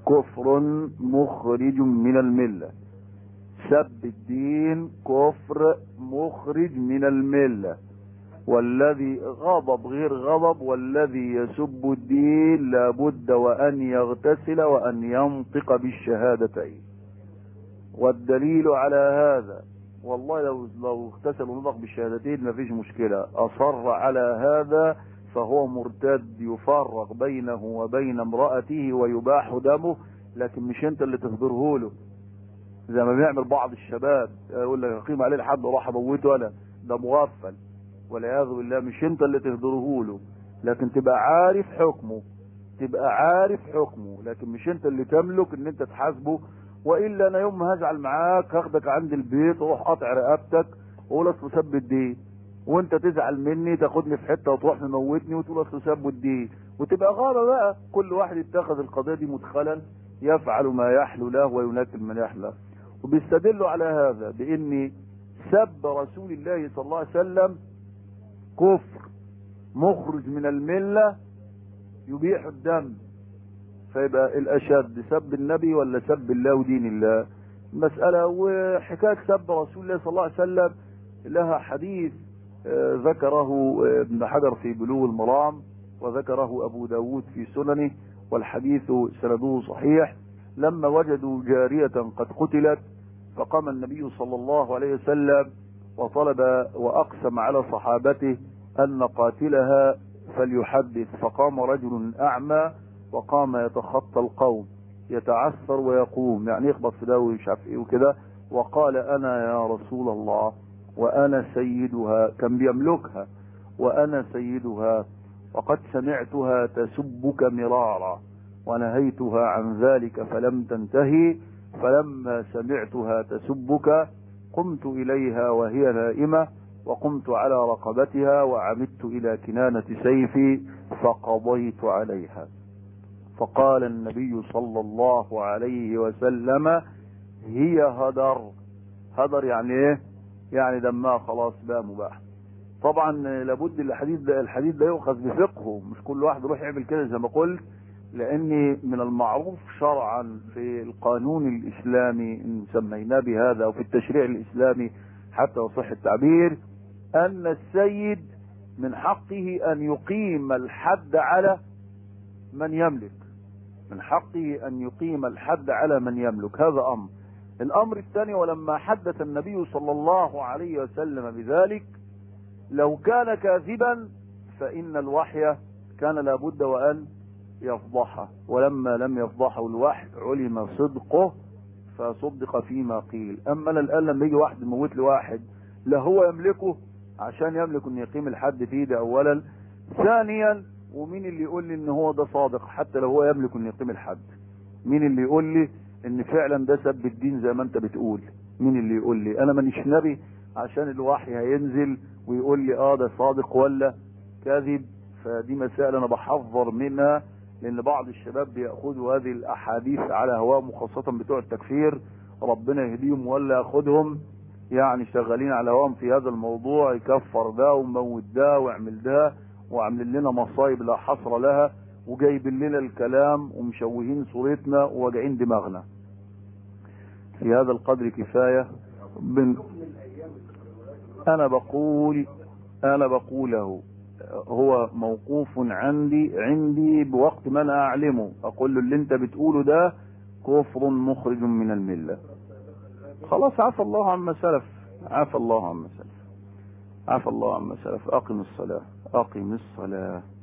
كفر مخرج من الملة سب الدين كفر مخرج من الملة والذي غضب غير غضب والذي يسب الدين لابد وأن يغتسل وأن ينطق بالشهادتين والدليل على هذا والله لو لو اغتسل ونطق بالشهادتين ما فيش مشكلة أصر على هذا فهو مرتد يفرق بينه وبين امرأته ويباح دمه لكن مش انت اللي تهدره له زي ما بيعمل بعض الشباب يقول لك اقيم عليه الحد وراح اموته انا ده مغفل والعياذ بالله مش انت اللي تهدره له لكن تبقى عارف حكمه تبقى عارف حكمه لكن مش انت اللي تملك ان انت تحاسبه والا انا يوم ما هزعل معاك هاخدك عند البيت واروح قاطع رقبتك واقول اصل سب الدين وانت تزعل مني تاخدني في حته وتروح مموتني وتقول اصل سب الدين وتبقى غابه بقى كل واحد يتخذ القضيه دي مدخلا يفعل ما يحلو له وينكل من يحلى وبيستدلوا على هذا بان سب رسول الله صلى الله عليه وسلم كفر مخرج من المله يبيح الدم فيبقى الاشد سب النبي ولا سب الله ودين الله مسألة وحكاية سب رسول الله صلى الله عليه وسلم لها حديث آه ذكره آه ابن حجر في بلوغ المرام وذكره أبو داود في سننه والحديث سنده صحيح لما وجدوا جارية قد قتلت فقام النبي صلى الله عليه وسلم وطلب وأقسم على صحابته أن قاتلها فليحدث فقام رجل أعمى وقام يتخطى القوم يتعثر ويقوم يعني يخبط في ده ومش عارف ايه وكده وقال انا يا رسول الله وانا سيدها كان بيملكها وانا سيدها وقد سمعتها تسبك مرارا ونهيتها عن ذلك فلم تنتهي فلما سمعتها تسبك قمت اليها وهي نائمه وقمت على رقبتها وعمدت الى كنانه سيفي فقضيت عليها فقال النبي صلى الله عليه وسلم هي هدر هدر يعني ايه يعني دمها خلاص بقى مباح طبعا لابد الحديث ده الحديث ده يؤخذ بفقهه مش كل واحد يروح يعمل كده زي ما قلت لان من المعروف شرعا في القانون الاسلامي ان سميناه بهذا او في التشريع الاسلامي حتى يصح التعبير ان السيد من حقه ان يقيم الحد على من يملك من حقه ان يقيم الحد على من يملك هذا امر الامر الثاني ولما حدث النبي صلى الله عليه وسلم بذلك لو كان كاذبا فان الوحي كان لابد وان يفضحه ولما لم يفضحه الوحي علم صدقه فصدق فيما قيل اما انا الان لما يجي واحد يموت لي واحد لا هو يملكه عشان يملك ان يقيم الحد فيه ده اولا ثانيا ومين اللي يقول لي ان هو ده صادق حتى لو هو يملك ان يقيم الحد مين اللي يقول لي ان فعلا ده سب الدين زي ما انت بتقول مين اللي يقول لي انا مانيش نبي عشان الوحي هينزل ويقول لي اه ده صادق ولا كاذب فدي مسائل انا بحذر منها لان بعض الشباب بياخذوا هذه الاحاديث على هواهم وخاصه بتوع التكفير ربنا يهديهم ولا ياخذهم يعني شغالين على هواهم في هذا الموضوع يكفر ده وموت ده ويعمل ده وعاملين لنا مصايب لا حصر لها وجايبين لنا الكلام ومشوهين صورتنا وواجعين دماغنا في هذا القدر كفاية بن انا بقول انا بقوله هو موقوف عندي عندي بوقت ما انا اعلمه اقول له اللي انت بتقوله ده كفر مخرج من المله خلاص عفى الله عما سلف عفى الله عما سلف عفى الله عما سلف اقم الصلاه اقم الصلاه